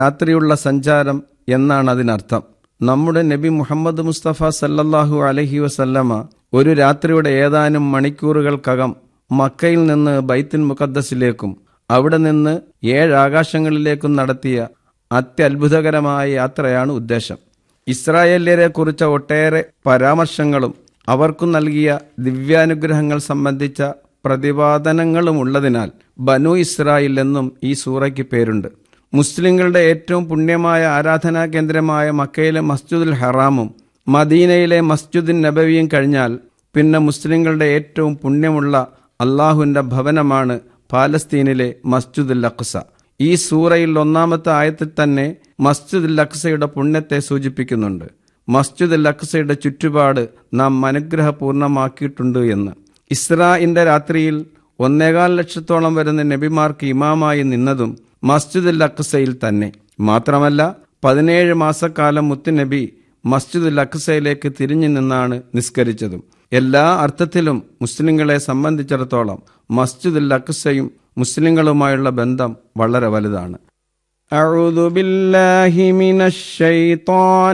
രാത്രിയുള്ള സഞ്ചാരം എന്നാണ് അതിനർത്ഥം നമ്മുടെ നബി മുഹമ്മദ് മുസ്തഫ സല്ലല്ലാഹു അലഹി വസല്ലമ ഒരു രാത്രിയുടെ ഏതാനും മണിക്കൂറുകൾക്കകം മക്കയിൽ നിന്ന് ബൈത്തുൽ മുഖദ്ദസിലേക്കും അവിടെ നിന്ന് ഏഴ് ആകാശങ്ങളിലേക്കും നടത്തിയ അത്യത്ഭുതകരമായ യാത്രയാണ് ഉദ്ദേശം ഇസ്രായേല്യരെ കുറിച്ച ഒട്ടേറെ പരാമർശങ്ങളും അവർക്കു നൽകിയ ദിവ്യാനുഗ്രഹങ്ങൾ സംബന്ധിച്ച പ്രതിപാദനങ്ങളും ഉള്ളതിനാൽ ബനു ഇസ്രായേൽ എന്നും ഈ സൂറയ്ക്ക് പേരുണ്ട് മുസ്ലിങ്ങളുടെ ഏറ്റവും പുണ്യമായ ആരാധനാ കേന്ദ്രമായ മക്കയിലെ മസ്ജിദുൽ ഹറാമും മദീനയിലെ മസ്ജിദുൻ നബവിയും കഴിഞ്ഞാൽ പിന്നെ മുസ്ലിങ്ങളുടെ ഏറ്റവും പുണ്യമുള്ള അള്ളാഹുവിൻ്റെ ഭവനമാണ് പാലസ്തീനിലെ മസ്ജിദുൽ അഖ്സ ഈ സൂറയിൽ ഒന്നാമത്തെ ആയത്തിൽ തന്നെ മസ്ജിദുൽ അഖ്സയുടെ പുണ്യത്തെ സൂചിപ്പിക്കുന്നുണ്ട് മസ്ജിദുൽ അഖ്സയുടെ ചുറ്റുപാട് നാം അനുഗ്രഹപൂർണമാക്കിയിട്ടുണ്ട് എന്ന് ഇസ്രായിന്റെ രാത്രിയിൽ ഒന്നേകാൽ ലക്ഷത്തോളം വരുന്ന നബിമാർക്ക് ഇമാമായി നിന്നതും മസ്ജിദുൽ അഖ്സയിൽ തന്നെ മാത്രമല്ല പതിനേഴ് മാസക്കാലം മുത്തുനബി മസ്ജിദുൽ അഖ്സയിലേക്ക് തിരിഞ്ഞു നിന്നാണ് നിസ്കരിച്ചതും എല്ലാ അർത്ഥത്തിലും മുസ്ലിങ്ങളെ സംബന്ധിച്ചിടത്തോളം മസ്ജിദുൽ അഖ്സയും മുസ്ലിങ്ങളുമായുള്ള ബന്ധം വളരെ വലുതാണ് أعوذ بالله من الشيطان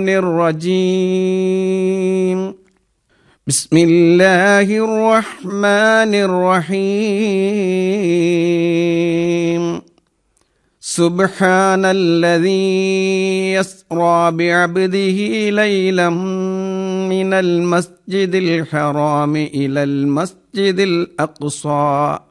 الرجيم بسم الله الرحمن الرحيم سبحان الذي يسرى بعبده ليلا من المسجد الحرام إلى المسجد الأقصى